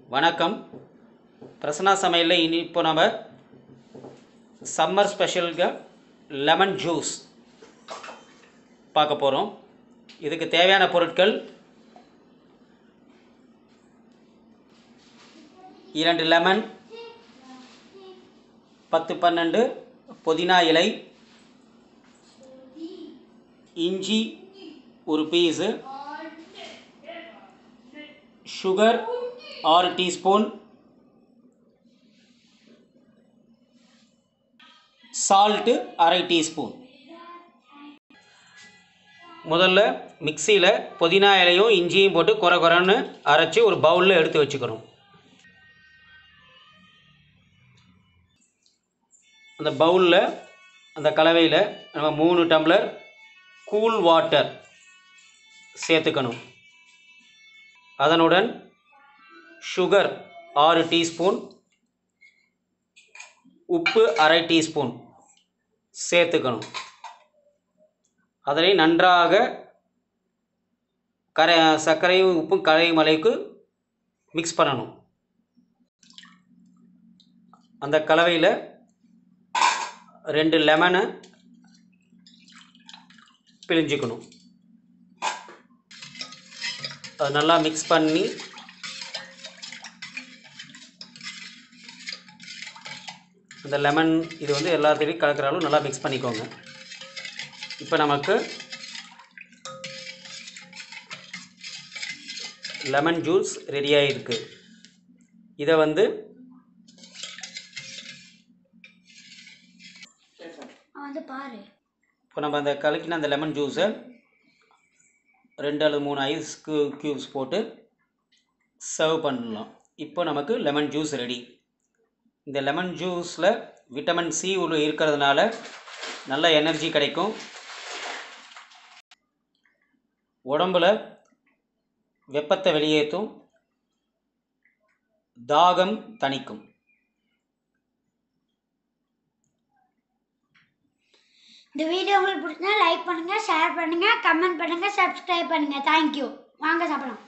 வணக்கம் பிரசன்னா சமையலில் இனி இப்போ நம்ம சம்மர் ஸ்பெஷலுக்கு லெமன் ஜூஸ் பார்க்க போகிறோம் இதுக்கு தேவையான பொருட்கள் இரண்டு லெமன் பத்து பன்னெண்டு புதினா இலை இஞ்சி ஒரு பீஸு சுகர் ஆறு டீஸ்பூன் சால்ட்டு அரை டீஸ்பூன் முதல்ல மிக்சியில் புதினா இலையும் இஞ்சியும் போட்டு குறை குறைன்னு அரைச்சி ஒரு பவுலில் எடுத்து வச்சுக்கணும் அந்த பவுலில் அந்த கலவையில் நம்ம மூணு டம்ளர் கூல் வாட்டர் சேர்த்துக்கணும் அதனுடன் சுகர் ஆறு டீஸ்பூன் உப்பு அரை டீஸ்பூன் சேர்த்துக்கணும் அதனை நன்றாக கரை சர்க்கரையும் உப்பும் கரையும் அளவுக்கு மிக்ஸ் பண்ணணும் அந்த கலவையில் ரெண்டு லெமனை பிழிஞ்சுக்கணும் அது நல்லா மிக்ஸ் பண்ணி இந்த லெமன் இது வந்து எல்லாத்துலேயும் கலக்கிற அளவு நல்லா மிக்ஸ் பண்ணிக்கோங்க இப்போ நமக்கு லெமன் ஜூஸ் ரெடியாக இருக்குது இதை வந்து வந்து பாரு இப்போ நம்ம அந்த கலக்கின அந்த லெமன் ஜூஸை ரெண்டு அல்லது மூணு ஐஸ் க்யூப்ஸ் போட்டு சர்வ் பண்ணலாம் இப்போ நமக்கு லெமன் ஜூஸ் ரெடி இந்த லெமன் ஜூஸில் விட்டமின் சி உள்ள இருக்கிறதுனால நல்ல எனர்ஜி கிடைக்கும் உடம்புல வெப்பத்தை வெளியேற்றும் தாகம் தணிக்கும் இந்த வீடியோ உங்களுக்கு பிடிச்சிருந்தா லைக் பண்ணுங்க ஷேர் பண்ணுங்க கமெண்ட் பண்ணுங்க சப்ஸ்கிரைப் பண்ணுங்க தேங்க்யூ வாங்க சாப்பிடலாம்